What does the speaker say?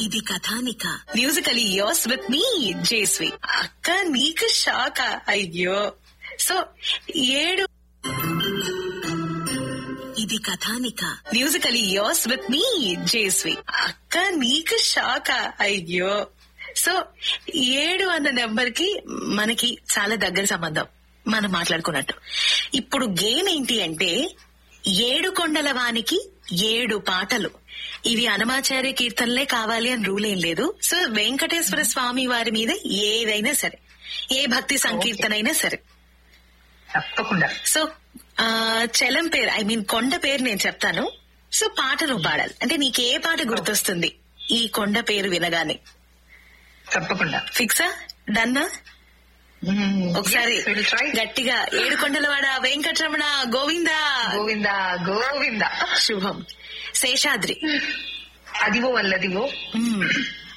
ఇది కథానిక musically yours with me Jeswi అక్క నీకు షాకా అయ్యో సో ఏడు ఇది కథానిక musically yours with me Jeswi అక్క నీకు షాకా అయ్యో సో ఏడు అన్న నెంబర్ కి మనకి చాలా దగ్గర సంబంధం మనం మాట్లాడుకున్నట్టు ఇప్పుడు గేమ్ ఏంటి అంటే ఏడు కొండల వానికి ఏడు పాటలు ఇవి అనమాచార్య కీర్తనలే కావాలి అని రూల్ ఏం లేదు సో వెంకటేశ్వర స్వామి వారి మీద ఏదైనా సరే ఏ భక్తి సంకీర్తన అయినా సరే తప్పకుండా సో ఆ, చలం పేరు ఐ మీన్ కొండ పేరు నేను చెప్తాను సో పాట నువ్వు పాడాలి అంటే నీకు ఏ పాట గుర్తొస్తుంది ఈ కొండ పేరు వినగానే తప్పకుండా ఫిక్సా డన్నా మ్మ్. ఒకసారి Yes, we'll try. గట్టిగా ఏడు కొండలవాడ వెంకటరమణ గోవిందా గోవింద గోవింద శుభం శేషాద్రి అదివో వల్లదివో మ్మ్.